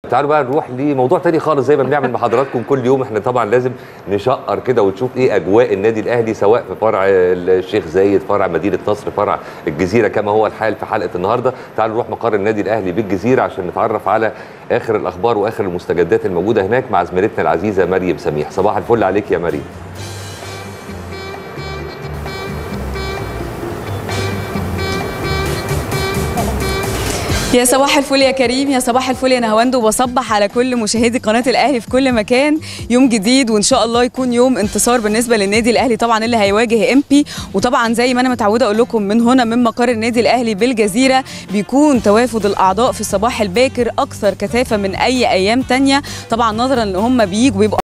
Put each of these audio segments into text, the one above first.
تعالوا بقى نروح لموضوع تاني خالص زي ما بنعمل مع حضراتكم كل يوم احنا طبعا لازم نشقر كده ونشوف ايه اجواء النادي الاهلي سواء في فرع الشيخ زايد فرع مدينه نصر فرع الجزيره كما هو الحال في حلقه النهارده تعالوا نروح مقر النادي الاهلي بالجزيره عشان نتعرف على اخر الاخبار واخر المستجدات الموجوده هناك مع زميلتنا العزيزه مريم سميح صباح الفل عليك يا مريم يا صباح الفل يا كريم يا صباح الفل يا نهواند وبصبح على كل مشاهدي قناه الاهلي في كل مكان يوم جديد وان شاء الله يكون يوم انتصار بالنسبه للنادي الاهلي طبعا اللي هيواجه امبي وطبعا زي ما انا متعوده اقول لكم من هنا من مقر النادي الاهلي بالجزيره بيكون توافد الاعضاء في الصباح الباكر اكثر كثافه من اي ايام تانية طبعا نظرا ان هم بيجوا بيبقوا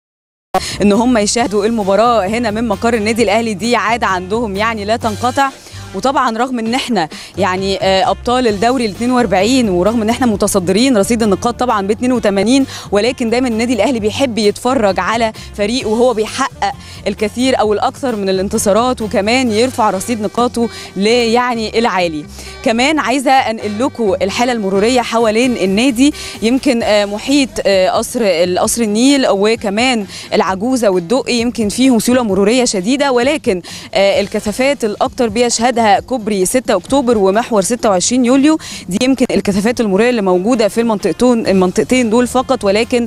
ان هم يشاهدوا المباراه هنا من مقر النادي الاهلي دي عاده عندهم يعني لا تنقطع وطبعا رغم ان احنا يعني ابطال الدوري ال 42 ورغم ان احنا متصدرين رصيد النقاط طبعا ب 82 ولكن دايما النادي الاهلي بيحب يتفرج على فريق وهو بيحقق الكثير او الاكثر من الانتصارات وكمان يرفع رصيد نقاطه ليعني العالي كمان عايزه انقل لكم الحاله المروريه حوالين النادي يمكن محيط قصر قصر النيل وكمان العجوزه والدقي يمكن فيهم سيوله مروريه شديده ولكن الكثافات الاكثر بيشهدها كوبري 6 اكتوبر ومحور 26 يوليو دي يمكن الكثافات المروريه اللي موجوده في المنطقتين المنطقتين دول فقط ولكن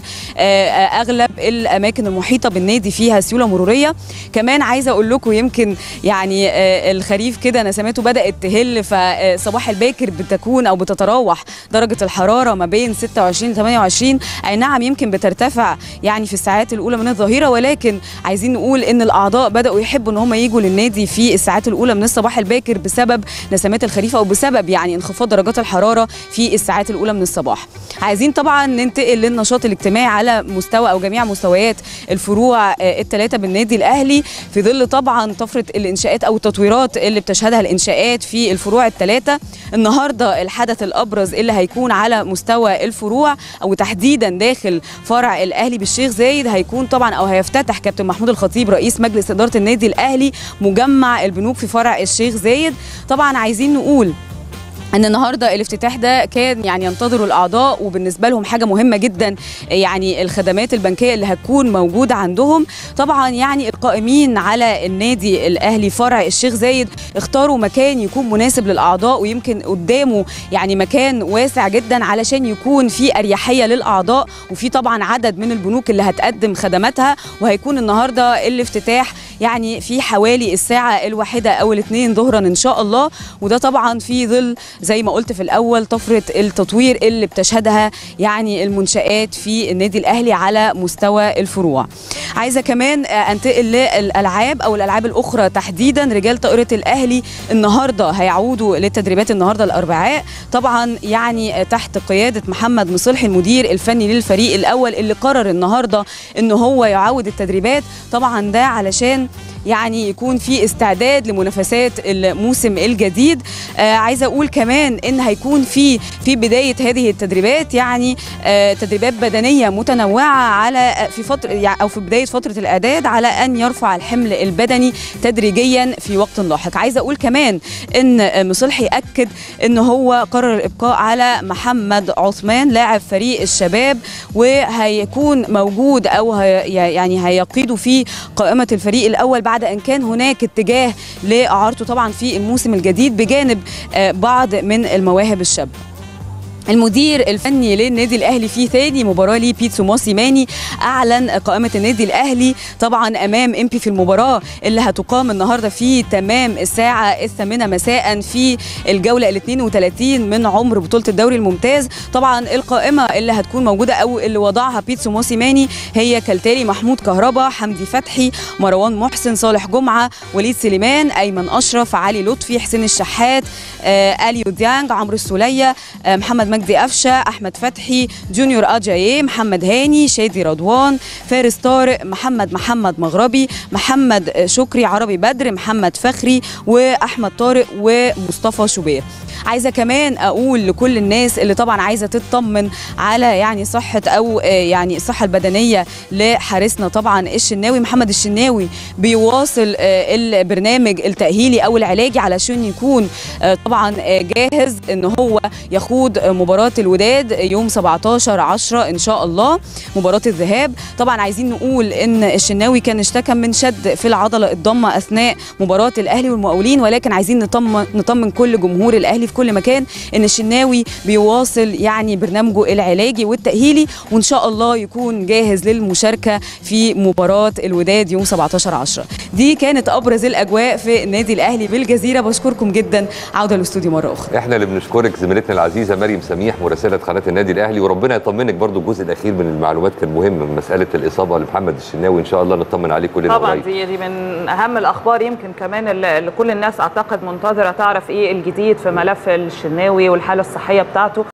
اغلب الاماكن المحيطه بالنادي فيها سيوله مروريه كمان عايزه اقول لكم يمكن يعني الخريف كده نسماته بدات تهل فصباح الباكر بتكون او بتتراوح درجه الحراره ما بين 26 ل 28 اي نعم يمكن بترتفع يعني في الساعات الاولى من الظهيره ولكن عايزين نقول ان الاعضاء بداوا يحبوا ان هم يجوا للنادي في الساعات الاولى من الصباح الباكر بسبب نسمات الخريف او بسبب يعني انخفاض درجات الحراره في الساعات الاولى من الصباح عايزين طبعا ننتقل للنشاط الاجتماعي على مستوى او جميع مستويات الفروع الثلاثه بالنادي الاهلي في ظل طبعا طفره الانشاءات او التطويرات اللي بتشهدها الانشاءات في الفروع الثلاثه النهارده الحدث الابرز اللي هيكون على مستوى الفروع او تحديدا داخل فرع الاهلي بالشيخ زايد هيكون طبعا او هيفتتح كابتن محمود الخطيب رئيس مجلس اداره النادي الاهلي مجمع البنوك في فرع الشيخ زايد طبعا عايزين نقول ان النهارده الافتتاح ده كان يعني ينتظروا الاعضاء وبالنسبه لهم حاجه مهمه جدا يعني الخدمات البنكيه اللي هتكون موجوده عندهم طبعا يعني القائمين على النادي الاهلي فرع الشيخ زايد اختاروا مكان يكون مناسب للاعضاء ويمكن قدامه يعني مكان واسع جدا علشان يكون في اريحيه للاعضاء وفي طبعا عدد من البنوك اللي هتقدم خدماتها وهيكون النهارده الافتتاح يعني في حوالي الساعه الواحده او الاثنين ظهرا ان شاء الله وده طبعا في ظل زي ما قلت في الاول طفره التطوير اللي بتشهدها يعني المنشات في النادي الاهلي على مستوى الفروع عايزه كمان انتقل للالعاب او الالعاب الاخرى تحديدا رجال طائره الاهلي النهارده هيعودوا للتدريبات النهارده الاربعاء طبعا يعني تحت قياده محمد مصلحي المدير الفني للفريق الاول اللي قرر النهارده ان هو يعود التدريبات طبعا ده علشان يعني يكون في استعداد لمنافسات الموسم الجديد آه عايزه اقول كمان ان هيكون في في بدايه هذه التدريبات يعني آه تدريبات بدنيه متنوعه على في فتره يعني او في بدايه فتره الاعداد على ان يرفع الحمل البدني تدريجيا في وقت لاحق عايزه اقول كمان ان مصلحي اكد ان هو قرر الابقاء على محمد عثمان لاعب فريق الشباب وهيكون موجود او هي يعني هيقيده في قائمه الفريق الاول بعد بعد ان كان هناك اتجاه لاعارته طبعا في الموسم الجديد بجانب بعض من المواهب الشابه المدير الفني للنادي الاهلي في ثاني مباراه ليه بيتسو موسيماني اعلن قائمه النادي الاهلي طبعا امام امبي في المباراه اللي هتقام النهارده في تمام الساعه الثامنه مساء في الجوله ال 32 من عمر بطوله الدوري الممتاز طبعا القائمه اللي هتكون موجوده او اللي وضعها بيتسو موسيماني هي كالتالي محمود كهربا حمدي فتحي مروان محسن صالح جمعه وليد سليمان ايمن اشرف علي لطفي حسين الشحات آه اليو ديانج عمرو السوليه آه محمد مجدي قفشه احمد فتحي جونيور اجاييه محمد هاني شادي رضوان فارس طارق محمد محمد مغربي محمد شكري عربي بدر محمد فخري واحمد طارق ومصطفى شوبير عايزه كمان اقول لكل الناس اللي طبعا عايزه تطمن على يعني صحه او يعني الصحه البدنيه لحارسنا طبعا الشناوي محمد الشناوي بيواصل البرنامج التاهيلي او العلاجي علشان يكون طبعا جاهز ان هو يخوض مباراه الوداد يوم 17 10 ان شاء الله مباراه الذهاب طبعا عايزين نقول ان الشناوي كان اشتكى من شد في العضله الضمه اثناء مباراه الاهلي والمقاولين ولكن عايزين نطمن نطمن كل جمهور الاهلي في كل مكان ان الشناوي بيواصل يعني برنامجه العلاجي والتاهيلي وان شاء الله يكون جاهز للمشاركه في مباراه الوداد يوم 17 10 دي كانت ابرز الاجواء في النادي الاهلي بالجزيره بشكركم جدا عوده للاستوديو مره اخرى احنا اللي بنشكرك زميلتنا العزيزه مريم سميح مراسله قناه النادي الاهلي وربنا يطمنك برضو الجزء الاخير من المعلومات كان مهم من مساله الاصابه لمحمد الشناوي ان شاء الله نطمن عليه كلنا طبعا قريب. دي دي من اهم الاخبار يمكن كمان اللي اللي كل الناس اعتقد منتظره تعرف ايه الجديد في ملف الشناوي والحاله الصحيه بتاعته